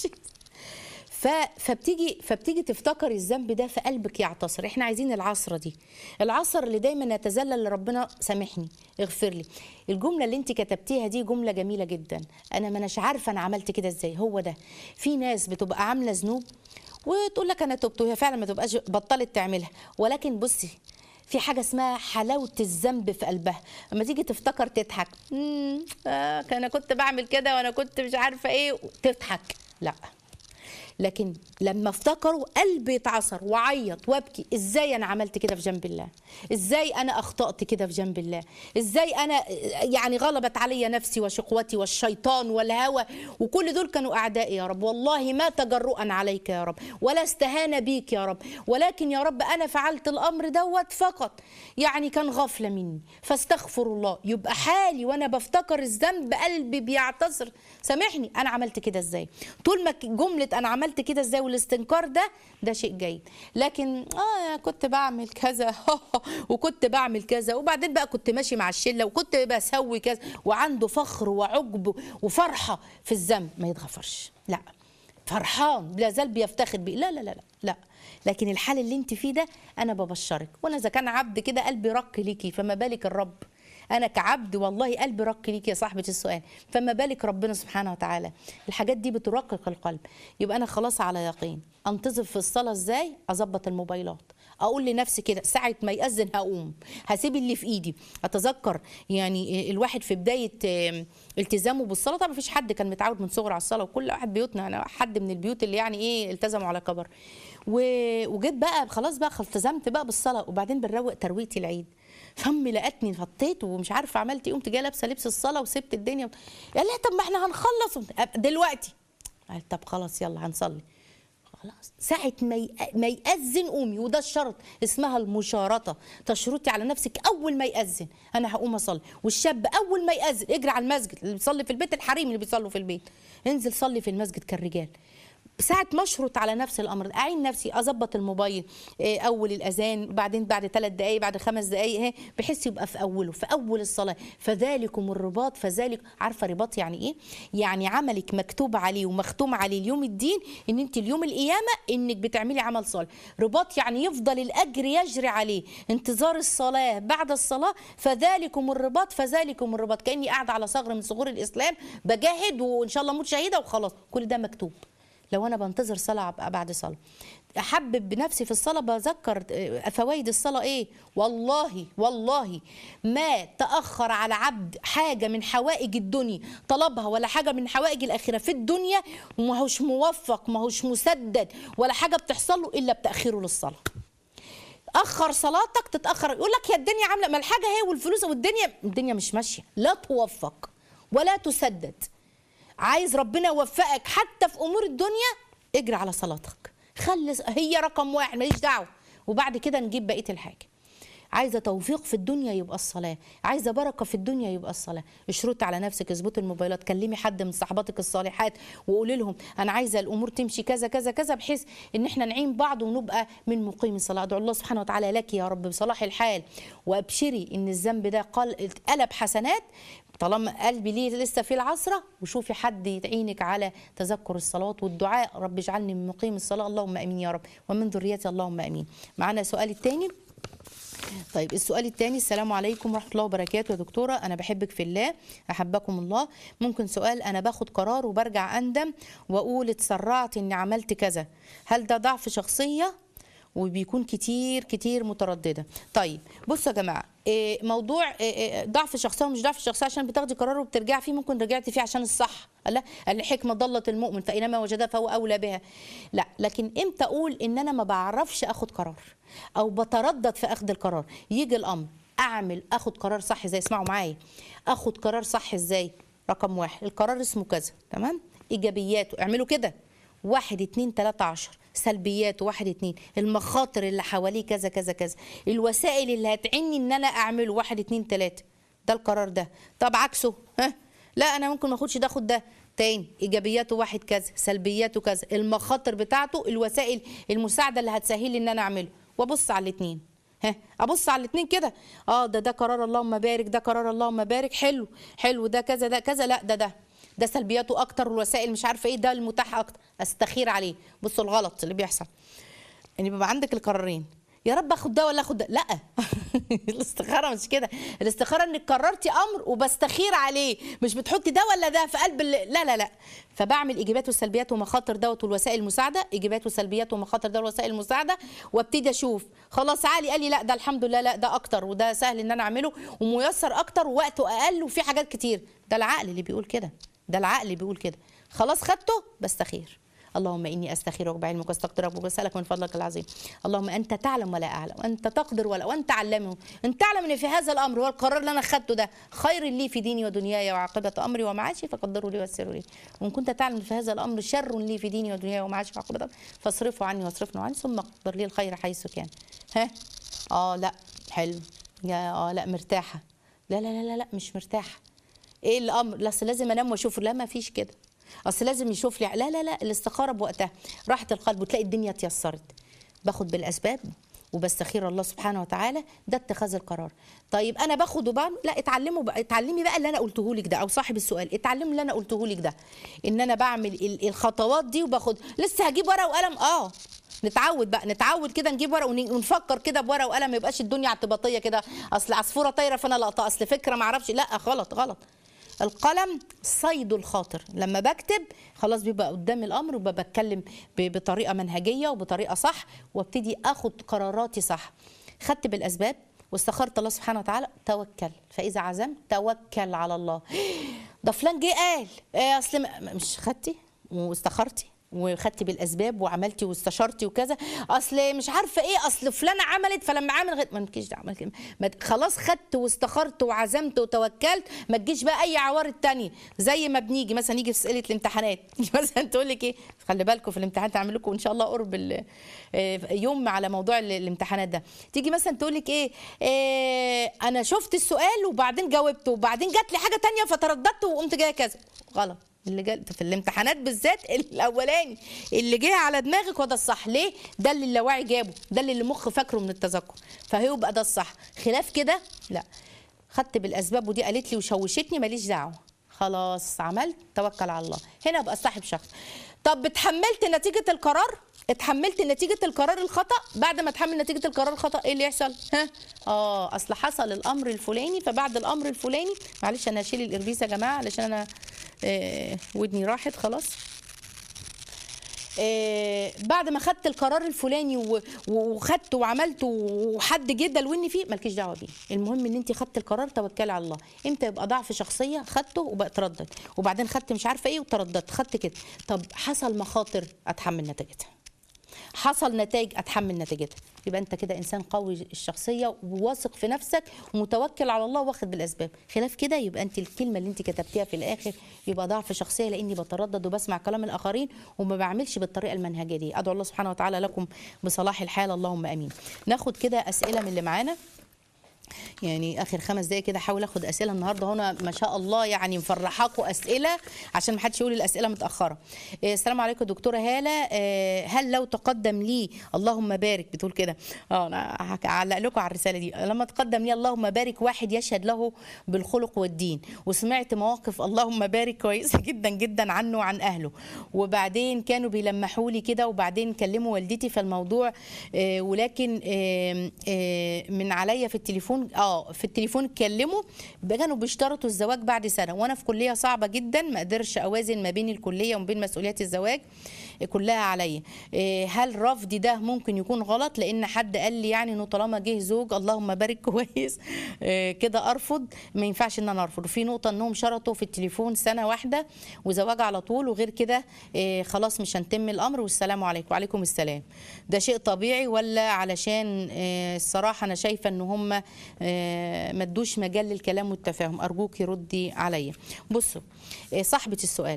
ف... فبتيجي فبتيجي تفتكر الذنب ده في قلبك يعتصر احنا عايزين العصره دي العصر اللي دايما نتذلل لربنا سامحني اغفر لي الجمله اللي انت كتبتيها دي جمله جميله جدا انا ما اناش عارفه انا عملت كده ازاي هو ده في ناس بتبقى عامله ذنوب وتقول لك انا تبت وهي فعلا ما تبقاش بطلت تعملها ولكن بصي في حاجة اسمها حلاوة الذنب في قلبها لما تيجي تفتكر تضحك "مم، آه انا كنت بعمل كده وانا كنت مش عارفة ايه تضحك لا لكن لما افتكروا قلبي اتعصر وعيط وابكي ازاي انا عملت كده في جنب الله ازاي انا اخطات كده في جنب الله ازاي انا يعني غلبت علي نفسي وشقوتي والشيطان والهوى وكل دول كانوا اعدائي يا رب والله ما تجرؤا عليك يا رب ولا استهان بيك يا رب ولكن يا رب انا فعلت الامر دوت فقط يعني كان غفله مني فاستغفر الله يبقى حالي وانا بفتكر الذنب قلبي بيعتصر سامحني انا عملت كده ازاي طول ما ك- جمله انا عملت عملت كده ازاي والاستنكار ده ده شيء جيد لكن اه كنت بعمل كذا وكنت بعمل كذا وبعدين بقى كنت ماشي مع الشله وكنت بسوي كذا وعنده فخر وعجب وفرحه في الذنب ما يتغفرش لا فرحان لا زال بيفتخر بيه لا لا لا لا لا لكن الحال اللي انت فيه ده انا ببشرك وانا اذا كان عبد كده قلبي رق ليكي فما بالك الرب انا كعبد والله قلبي رق ليكي يا صاحبه السؤال فما بالك ربنا سبحانه وتعالى الحاجات دي بترقق القلب يبقى انا خلاص على يقين انتظر في الصلاه ازاي اظبط الموبايلات اقول لنفسي كده ساعه ما ياذن هقوم هسيب اللي في ايدي اتذكر يعني الواحد في بدايه آم، التزامه بالصلاه طبعا مفيش حد كان متعود من صغره على الصلاه وكل واحد بيوتنا انا حد من البيوت اللي يعني ايه التزموا على كبر و- وجيت بقى خلاص بقى التزمت بقى بالصلاه وبعدين بنروق ترويقه العيد فامي لقتني فطيت ومش عارفه عملت ايه قمت جايه لابسه لبس الصلاه وسبت الدنيا قال لها طب ما احنا هنخلص دلوقتي قالت طب خلاص يلا هنصلي خلاص ساعة ما ي- ما يأذن قومي وده الشرط اسمها المشارطة تشرطي على نفسك أول ما يأذن أنا هقوم أصلي والشاب أول ما يأذن اجري على المسجد اللي بيصلي في البيت الحريم اللي بيصلوا في البيت انزل صلي في المسجد كالرجال ساعة ما اشرط على نفس الامر ده، اعين نفسي اظبط الموبايل إيه، اول الاذان بعدين بعد ثلاث دقائق بعد خمس دقائق اهي بحيث يبقى في اوله في اول الصلاه فذلكم الرباط فذلك عارفه رباط يعني ايه؟ يعني عملك مكتوب عليه ومختوم عليه اليوم الدين ان انت اليوم القيامه انك بتعملي عمل صالح رباط يعني يفضل الاجر يجري عليه انتظار الصلاه بعد الصلاه فذلكم الرباط فذلكم الرباط كاني قاعده على ثغر من ثغور الاسلام بجاهد وان شاء الله اموت شهيده وخلاص كل ده مكتوب لو انا بنتظر صلاه أبقى بعد صلاه احبب بنفسي في الصلاه بذكر آه، فوائد الصلاه ايه والله والله ما تاخر على عبد حاجه من حوائج الدنيا طلبها ولا حاجه من حوائج الاخره في الدنيا وما هوش موفق ما هوش مسدد ولا حاجه بتحصل له الا بتاخيره للصلاه اخر صلاتك تتاخر يقول لك يا الدنيا عامله ما الحاجه هي والفلوس والدنيا الدنيا مش ماشيه لا توفق ولا تسدد عايز ربنا يوفقك حتى في امور الدنيا اجري على صلاتك خلي هي رقم واحد ماليش دعوه وبعد كده نجيب بقيه الحاجه عايزه توفيق في الدنيا يبقى الصلاه عايزه بركه في الدنيا يبقى الصلاه اشرطي على نفسك اظبطي الموبايلات كلمي حد من صحباتك الصالحات وقولي لهم انا عايزه الامور تمشي كذا كذا كذا بحيث ان احنا نعين بعض ونبقى من مقيم الصلاه ادعو الله سبحانه وتعالى لك يا رب بصلاح الحال وابشري ان الذنب ده قل قلب حسنات طالما قلبي ليه لسه في العصرة وشوفي حد يعينك على تذكر الصلاة والدعاء رب اجعلني من مقيم الصلاة اللهم امين يا رب ومن ذريتي اللهم امين معانا سؤال التاني طيب السؤال الثاني السلام عليكم ورحمه الله وبركاته يا دكتوره انا بحبك في الله احبكم الله ممكن سؤال انا باخد قرار وبرجع اندم واقول اتسرعت اني عملت كذا هل ده ضعف شخصيه وبيكون كتير كتير متردده طيب بصوا يا جماعه إيه، موضوع إيه، إيه، ضعف شخصيه ومش ضعف شخصيه عشان بتاخدي قرار وبترجعي فيه ممكن رجعتي فيه عشان الصح لا الحكمه ضلت المؤمن فاينما وجدها فهو اولى بها لا لكن امتى اقول ان انا ما بعرفش اخد قرار او بتردد في اخذ القرار يجي الامر اعمل اخد قرار صح ازاي اسمعوا معايا اخد قرار صح ازاي رقم واحد القرار اسمه كذا تمام ايجابياته اعملوا كده واحد اتنين تلاتة عشر سلبيات واحد اتنين المخاطر اللي حواليه كذا كذا كذا الوسائل اللي هتعني ان انا اعمله واحد اتنين تلاتة ده القرار ده طب عكسه ها لا انا ممكن ما اخدش ده اخد ده تاني ايجابياته واحد كذا سلبياته كذا المخاطر بتاعته الوسائل المساعده اللي هتسهل لي ان انا اعمله وابص على الاثنين ها ابص على الاثنين كده اه ده ده قرار اللهم بارك ده قرار اللهم بارك حلو حلو ده كذا ده كذا لا ده ده ده سلبياته اكتر والوسائل مش عارفه ايه ده المتاح اكتر استخير عليه بصوا الغلط اللي بيحصل ان بيبقى عندك القرارين يا رب اخد ده ولا اخد ده لا الاستخاره مش كده الاستخاره انك قررتي امر وبستخير عليه مش بتحطي ده ولا ده في قلب ال- لا لا لا فبعمل ايجابيات وسلبيات ومخاطر دوت والوسائل المساعده ايجابيات وسلبيات ومخاطر ده والوسائل المساعده وابتدي اشوف خلاص علي قال لي لا ده الحمد لله لا ده اكتر وده سهل ان انا اعمله وميسر اكتر ووقته اقل وفي حاجات كتير ده العقل اللي بيقول كده ده العقل اللي بيقول كده خلاص خدته بستخير اللهم اني استخيرك بعلمك واستقدرك واسالك من فضلك العظيم اللهم انت تعلم ولا اعلم وانت تقدر ولا وانت علمه انت تعلم ان في هذا الامر هو القرار اللي انا خدته ده خير لي في ديني ودنياي وعاقبه امري ومعاشي فقدره لي ويسره لي وان كنت تعلم ان في هذا الامر شر لي في ديني ودنياي ومعاشي وعاقبه امري فاصرفه عني واصرفنه عني ثم اقدر لي الخير حيث كان ها اه لا حلو يا اه لا مرتاحه لا لا لا لا, لا مش مرتاحه ايه الامر لا أصل لازم انام واشوف لا ما فيش كده اصل لازم يشوف لي لا لا لا الاستخاره بوقتها راحه القلب وتلاقي الدنيا اتيسرت باخد بالاسباب وبستخير الله سبحانه وتعالى ده اتخاذ القرار طيب انا باخد وبعمل لا اتعلموا بقى اتعلمي بقى اللي انا قلته لك ده او صاحب السؤال اتعلمي اللي انا قلته لك ده ان انا بعمل ال- الخطوات دي وباخد لسه هجيب ورقه وقلم اه نتعود بقى نتعود كده نجيب ورقه ون- ونفكر كده بورقه وقلم ما يبقاش الدنيا اعتباطيه كده اصل عصفوره طايره فانا لقطه اصل فكره ما اعرفش لا غلط غلط القلم صيد الخاطر لما بكتب خلاص بيبقى قدام الامر وببقى بتكلم ب- بطريقه منهجيه وبطريقه صح وابتدي اخد قراراتي صح خدت بالاسباب واستخرت الله سبحانه وتعالى توكل فاذا عزمت توكل على الله ده فلان جه قال إيه اصل ما- مش خدتي واستخرتي وخدتي بالاسباب وعملتي واستشرتي وكذا اصل مش عارفه ايه اصل فلانه عملت فلما عمل غير ما تجيش دعوه ما- ما ت- خلاص خدت واستخرت وعزمت وتوكلت ما تجيش بقى اي عوارض تانية زي ما بنيجي مثلا يجي في اسئله الامتحانات مثلا تقول لك ايه خلي بالكم في الامتحان تعمل لكم ان شاء الله قرب ال- آه، يوم على موضوع ال- الامتحانات ده تيجي مثلا تقول لك ايه, إيه انا شفت السؤال وبعدين جاوبته وبعدين جات لي حاجه تانية فترددت وقمت جايه كذا غلط اللي جا في الامتحانات بالذات الاولاني اللي جه على دماغك هو ده الصح ليه ده اللي اللاواعي جابه ده اللي المخ فاكره من التذكر فهيبقى ده الصح خلاف كده لا خدت بالاسباب ودي قالت لي وشوشتني ماليش دعوه خلاص عملت توكل على الله هنا ابقى صاحب شخص طب اتحملت نتيجه القرار اتحملت نتيجه القرار الخطا بعد ما اتحمل نتيجه القرار الخطا ايه اللي يحصل ها اه اصل حصل الامر الفلاني فبعد الامر الفلاني معلش انا هشيل الاربيس يا جماعه علشان انا آه ودني راحت خلاص آه، بعد ما خدت القرار الفلاني و- وخدت وعملت وحد جه دلوني فيه مالكيش دعوه بيه المهم ان انت خدت القرار توكلي على الله امتى يبقى ضعف شخصيه خدته وبقى تردد وبعدين خدت مش عارفه ايه وترددت خدت كده طب حصل مخاطر اتحمل نتيجتها حصل نتائج اتحمل نتيجتها يبقى انت كده انسان قوي الشخصيه وواثق في نفسك ومتوكل على الله واخد بالاسباب خلاف كده يبقى انت الكلمه اللي انت كتبتيها في الاخر يبقى ضعف شخصيه لاني بتردد وبسمع كلام الاخرين وما بعملش بالطريقه المنهجيه دي ادعو الله سبحانه وتعالى لكم بصلاح الحال اللهم امين ناخد كده اسئله من اللي معانا يعني اخر خمس دقايق كده احاول اخد اسئله النهارده هنا ما شاء الله يعني مفرحاكم اسئله عشان ما حدش يقول الاسئله متاخره إيه، السلام عليكم دكتوره هاله إيه، هل لو تقدم لي اللهم بارك بتقول كده اه انا هعلق لكم على الرساله دي لما تقدم لي اللهم بارك واحد يشهد له بالخلق والدين وسمعت مواقف اللهم بارك كويسه جدا جدا عنه وعن اهله وبعدين كانوا بيلمحوا لي كده وبعدين كلموا والدتي في الموضوع آه، ولكن آه، آه، من عليا في التليفون اه في التليفون اتكلموا كانوا بيشترطوا الزواج بعد سنه وانا في كليه صعبه جدا ما قدرش اوازن ما بين الكليه وما بين مسؤوليات الزواج كلها عليا آه، هل رفضي ده ممكن يكون غلط لان حد قال لي يعني انه طالما جه زوج اللهم بارك كويس آه، كده ارفض ما ينفعش ان انا ارفض وفي نقطه انهم شرطوا في التليفون سنه واحده وزواج على طول وغير كده آه، خلاص مش هنتم الامر والسلام عليكم وعليكم السلام ده شيء طبيعي ولا علشان آه، الصراحه انا شايفه ان هم آه، ما ادوش مجال للكلام والتفاهم ارجوك ردي عليا بصوا آه، صاحبه السؤال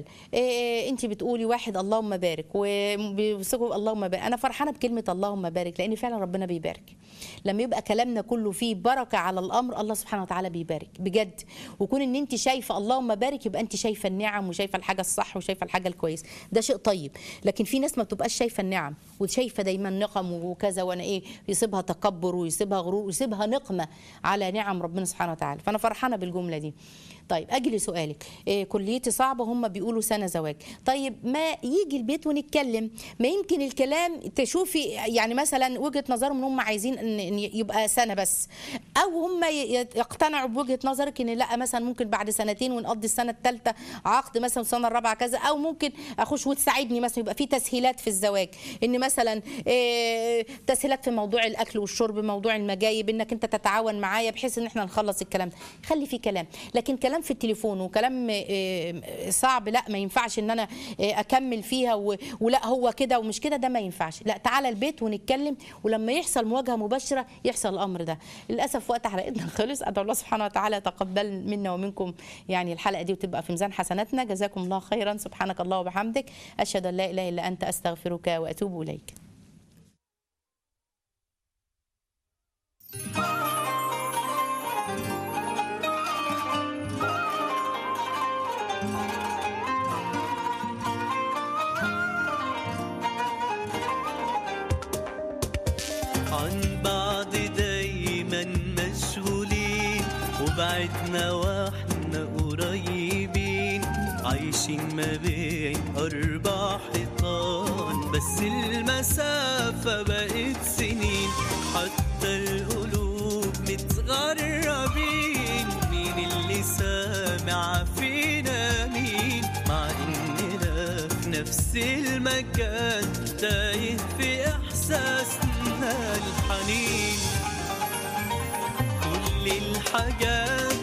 انت بتقولي واحد اللهم بارك وبيوصفوا اللهم بارك انا فرحانه بكلمه اللهم بارك لان فعلا ربنا بيبارك لما يبقى كلامنا كله فيه بركه على الامر الله سبحانه وتعالى بيبارك بجد وكون ان انت شايفه اللهم بارك يبقى انت شايفه النعم وشايفه الحاجه الصح وشايفه الحاجه الكويس ده شيء طيب لكن في ناس ما بتبقاش شايفه النعم وشايفه دايما نقم وكذا وانا ايه يصيبها تكبر ويصيبها غرور ويصيبها نقمه على نعم ربنا سبحانه وتعالى فانا فرحانه بالجمله دي طيب اجي لسؤالك إيه كليتي صعبه هم بيقولوا سنه زواج طيب ما يجي البيت ونتكلم ما يمكن الكلام تشوفي يعني مثلا وجهه نظرهم ان هم عايزين ان إن يبقى سنه بس او هم ي- يقتنعوا بوجهه نظرك ان لا مثلا ممكن بعد سنتين ونقضي السنه الثالثه عقد مثلا السنه الرابعه كذا او ممكن اخش وتساعدني مثلا يبقى في تسهيلات في الزواج ان مثلا إيه تسهيلات في موضوع الاكل والشرب موضوع المجايب انك انت تتعاون معايا بحيث ان احنا نخلص الكلام ده خلي في كلام لكن كلام في التليفون وكلام إيه، صعب لا ما ينفعش ان انا إيه، اكمل فيها و- ولا هو كده ومش كده ده ما ينفعش لا تعالى البيت ونتكلم ولما يحصل مواجهه مباشره يحصل الامر ده للاسف وقت حلقتنا خلص ادعو الله سبحانه وتعالى يتقبل منا ومنكم يعني الحلقه دي وتبقى في ميزان حسناتنا جزاكم الله خيرا سبحانك الله وبحمدك اشهد ان لا اله الا انت استغفرك واتوب اليك عن بعض دايما مشغولين وبعدنا واحنا قريبين عايشين ما بين أربع حيطان بس المسافة بقت سنين حتى القلوب متغربين مين اللي سامع فينا مين مع إننا في نفس المكان تايه في إحساسنا الحنين كل الحاجات